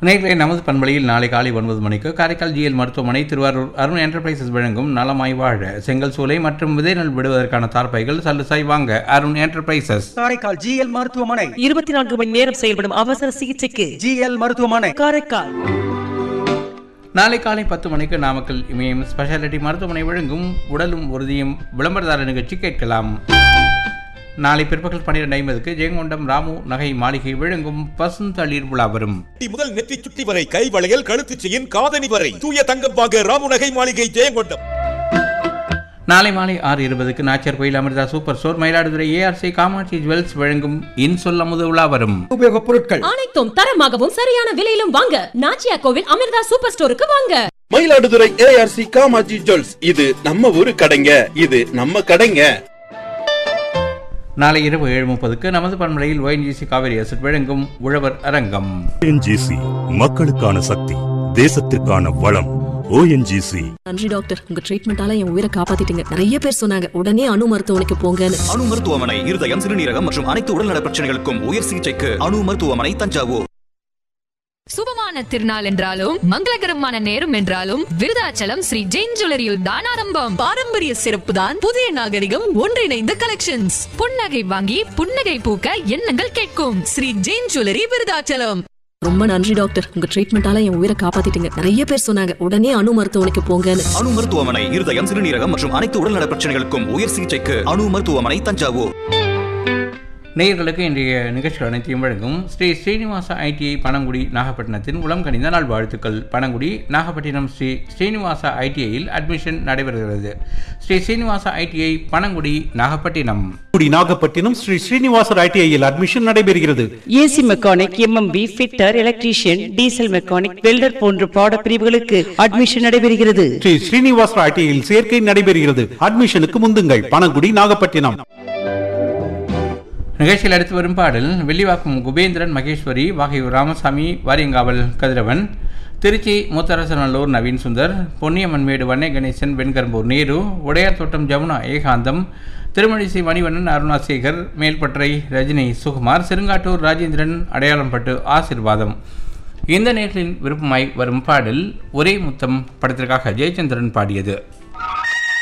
நேர்களை நமது பண்பலையில் நாளை காலை ஒன்பது மணிக்கு காரைக்கால் ஜிஎல் மருத்துவமனை திருவாரூர் அருண் என்டர்பிரைசஸ் வழங்கும் நலமாய் வாழ செங்கல் சூளை மற்றும் விதை நெல் விடுவதற்கான தார்ப்பைகள் சல்லுசாய் வாங்க அருண் என்டர்பிரைசஸ் காரைக்கால் ஜிஎல் மருத்துவமனை இருபத்தி நான்கு மணி நேரம் செயல்படும் அவசர சிகிச்சைக்கு ஜிஎல் மருத்துவமனை காரைக்கால் நாளை காலை பத்து மணிக்கு நாமக்கல் இமயம் ஸ்பெஷாலிட்டி மருத்துவமனை வழங்கும் உடலும் உறுதியும் விளம்பரதார நிகழ்ச்சி கேட்கலாம் நாளை பிற்பகல் பன்னிரெண்டு ஐம்பதுக்கு ஜெயங்கொண்டம் ராமு நகை மாளிகை வழங்கும் பசுந்தளிர் விழா வரும் சுட்டி முதல் நெற்றி சுட்டி வரை கை வளையல் கழுத்து செயின் காதணி வரை தூய தங்கம் வாங்க ராமுநகை மாளிகை ஜெயங்கொண்டம் நாளை மாலை ஆறு இருபதுக்கு Nachiyar Koil Amirtha super store Mayiladuthurai ARC Kamatchi jewels வழங்கும் இன்சொல் அமுது விழா வரும் உபயோகப் பொருட்கள் அனைத்தும் தரமாகவும் சரியான விலையிலும் வாங்க நாச்சியா கோவில் அமிர்தா சூப்பர் ஸ்டோருக்கு வாங்க மயிலாடுதுறை ஏஆர்சி காமாஜி ஜுவல்ஸ் இது நம்ம ஊரு கடைங்க இது நம்ம கடைங்க நாளை இரவு ஏழு முப்பதுக்கு நமது பண்பலையில் ஒயின்ஜிசி காவேரி அசட் வழங்கும் உழவர் அரங்கம் ஓஎன்ஜிசி மக்களுக்கான சக்தி தேசத்திற்கான வளம் ஓஎன்ஜிசி நன்றி டாக்டர் உங்க ட்ரீட்மெண்டால என் உயிரை காப்பாத்திட்டீங்க நிறைய பேர் சொன்னாங்க உடனே அணு மருத்துவமனைக்கு போங்கன்னு அணு மருத்துவமனை இருதயம் சிறுநீரகம் மற்றும் அனைத்து உடல்நல பிரச்சனைகளுக்கும் உயர் சிகிச்சைக்கு அணு மருத்துவமனை தஞ்சாவூர் சுபமான திருநாள் என்றாலும் மங்களகரமான நேரம் என்றாலும் விருதாச்சலம் ஸ்ரீ ஜெயின் ஜுவல்லரியில் தான் ஆரம்பம் பாரம்பரிய சிறப்பு தான் புதிய நாகரிகம் ஒன்றிணைந்த கலெக்ஷன்ஸ் புன்னகை வாங்கி புன்னகை பூக்க எண்ணங்கள் கேட்கும் ஸ்ரீ ஜெயின் ஜுவல்லரி விருதாச்சலம் ரொம்ப நன்றி டாக்டர் உங்க ட்ரீட்மெண்டால என் உயிரை காப்பாத்திட்டீங்க நிறைய பேர் சொன்னாங்க உடனே அணு மருத்துவமனைக்கு போங்கன்னு அணு மருத்துவமனை இருதயம் சிறுநீரகம் மற்றும் அனைத்து உடல்நல பிரச்சனைகளுக்கும் உயர் சிகிச்சைக்கு அணு மருத்துவமனை தஞ்சாவூர் நேயர்களுக்கு இன்றைய நிகழ்ச்சிகள் அனைத்தையும் வழங்கும் ஸ்ரீ ஸ்ரீனிவாச ஐடிஐ பனங்குடி நாகப்பட்டினத்தின் உளம் கனிந்த நாள் வாழ்த்துக்கள் பனங்குடி நாகப்பட்டினம் ஸ்ரீ ஸ்ரீனிவாச ஐடிஐயில் அட்மிஷன் நடைபெறுகிறது ஸ்ரீ ஸ்ரீனிவாச ஐடிஐ பனங்குடி நாகப்பட்டினம் குடி நாகப்பட்டினம் ஸ்ரீ ஸ்ரீனிவாசர் ஐடிஐயில் அட்மிஷன் நடைபெறுகிறது AC mechanic MMP fitter electrician diesel mechanic welder போன்ற பாட பிரிவுகளுக்கு அட்மிஷன் நடைபெறுகிறது ஸ்ரீ ஸ்ரீனிவாசர் ஐடிஐயில் சேர்க்கை நடைபெறுகிறது அட்மிஷனுக்கு முந்துங்கள் பனங்குடி நாகப்பட்டினம் நிகழ்ச்சியில் அடுத்து வரும் பாடல் வெள்ளிவாக்கம் குபேந்திரன் மகேஸ்வரி வாகையூர் ராமசாமி வாரியங்காவல் கதிரவன் திருச்சி முத்தரசநல்லூர் நவீன் சுந்தர் பொன்னியம்மன்மேடு வன்னை கணேசன் வெண்கரும்பூர் நேரு உடையார் தோட்டம் ஜமுனா ஏகாந்தம் திருமணிசை மணிவண்ணன் அருணாசேகர் மேல்பற்றை ரஜினி சுகுமார் சிறுங்காட்டூர் ராஜேந்திரன் அடையாளம்பட்டு ஆசிர்வாதம் இந்த நேர்களின் விருப்பமாய் வரும் பாடல் ஒரே முத்தம் படத்திற்காக ஜெயச்சந்திரன் பாடியது